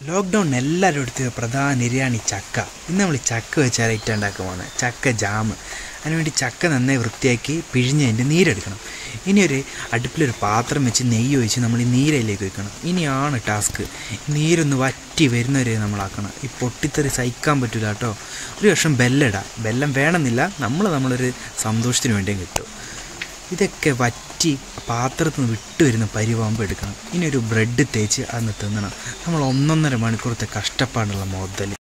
lockdown എല്ലാവരും എടുത്ത് പ്രധാന ഇരയാണ് ഈ ചക്ക ഇന്ന് നമ്മൾ ചക്ക വെച്ച് ഐറ്റം ഉണ്ടാക്കാൻ പോകുന്നത് ചക്ക ജാം അതിനുവേണ്ടി ചക്ക നന്നായി വൃത്തിയാക്കി പിഴിഞ്ഞ് അതിൻ്റെ നീരെടുക്കണം ഇനി ഒരു അടുപ്പിലൊരു പാത്രം വെച്ച് നെയ്യ് ഒഴിച്ച് നമ്മൾ ഈ നീരയിലേക്ക് വെക്കണം ഇനിയാണ് ടാസ്ക് നീരൊന്ന് വറ്റി വരുന്നവരെ നമ്മളാക്കണം ഈ പൊട്ടിത്തെറി സഹിക്കാൻ പറ്റില്ല കേട്ടോ ഒരു വർഷം ബെല്ലിടാം ബെല്ലം വേണമെന്നില്ല നമ്മൾ നമ്മളൊരു സന്തോഷത്തിന് വേണ്ടിയും കിട്ടും ഇതൊക്കെ വറ്റി പാത്രത്തിൽ നിന്ന് വിട്ട് വരുന്ന പരിവാകുമ്പോൾ എടുക്കണം ഇനി ഒരു ബ്രെഡ് തേച്ച് അന്ന് തിന്നണം നമ്മൾ ഒന്നൊന്നര മണിക്കൂറത്തെ കഷ്ടപ്പാടുള്ള മുതൽ